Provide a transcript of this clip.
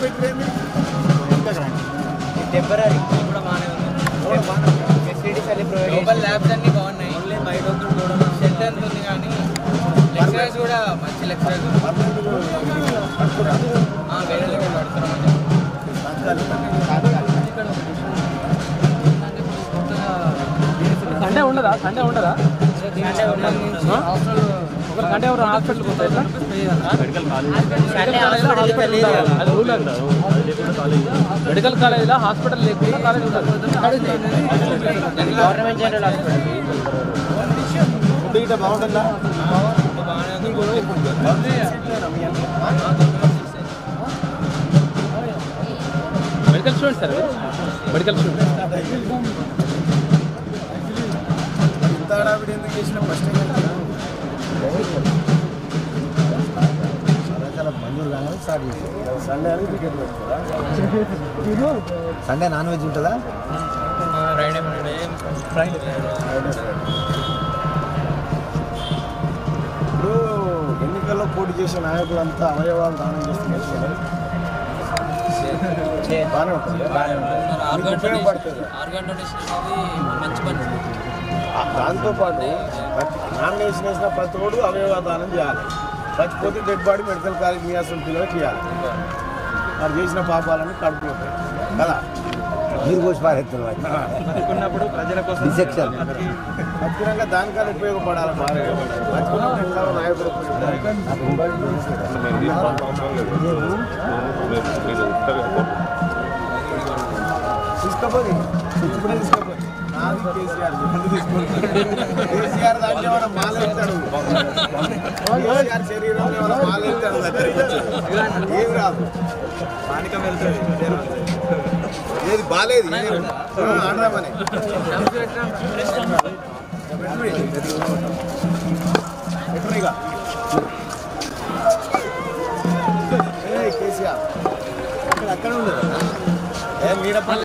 పెట్టింది టెంపరీ కూడా బాగానే ఉంది ఫెసిలిటీస్ అన్ని ప్రొవైడ్ గ్లోబల్ ల్యాబ్స్ అన్ని బాగున్నాయి ఓన్లీ బయట షెడ్ ఎంత ఉంది కానీ లెక్చరర్స్ కూడా మంచి లెక్చరర్స్ వేరే దగ్గర పడుతున్నాం సండే ఉండదా సండే ఉండదా ఒక సండే ఎవరు హాస్పిటల్కి వస్తాయి అది రూల్ అది మెడికల్ కాలేజీలో హాస్పిటల్ లేకుండా కాలేజ్ ఉంటుంది గవర్నమెంట్ జనరల్ హాస్పిటల్ ఫుడ్ గిట్ట బాగుంటుందా medical student sir medical student ఇంత హడావిడి ఎందుకు చేసిన ఫస్ట్ మంజూరు కానీ స్టార్ట్ చేశారు సండే అని టికెట్ పెట్టుకోరా సండే నాన్ వెజ్ ఉంటుందా ఫ్రైడే ఫ్రైడే ఇప్పుడు ఎన్నికల్లో పోటీ చేసే నాయకులంతా అవయవాలు దానం చేస్తున్నారు బాగానే ఉంటుంది మీకు ఉపయోగపడుతుంది ఆర్గాన్ డొనేషన్ అనేది మంచి పని ఆ దాంతోపాటు ప్రతి నామినేషన్ వేసిన ప్రతి ఓడు అవయవ దానం చేయాలి చచ్చిపోతే డెడ్ బాడీ మెడికల్ కాలేజ్ మీ అసలు పిల్లలకి ఇవ్వాలి వారు చేసిన పాపాలన్నీ కడుపుతాయి కదా మీరు కోసి పారేస్తారు బతుకున్నప్పుడు ప్రజల కోసం డిసెక్షన్ బతుకున్నాక దానికన్నా ఉపయోగపడాలి బాగా బతుకున్నప్పుడు ఎట్లా నాయకుడు తీసుకోపోయి ఇప్పుడే తీసుకోపోయి నాది కేసీఆర్ ముందు తీసుకోండి కేసీఆర్ దాంట్లో ఏమైనా మాల ఎత్తాడు కేసీఆర్ శరీరంలో ఏమైనా మాల ఎత్తాడు దగ్గర ఏం రాదు స్థానికం వెళ్తుంది ఏది బాలేదు ఆడదామని పెట్టుగా కేసీఆర్ అక్కడ అక్కడ ఉండదు ఏ నీడ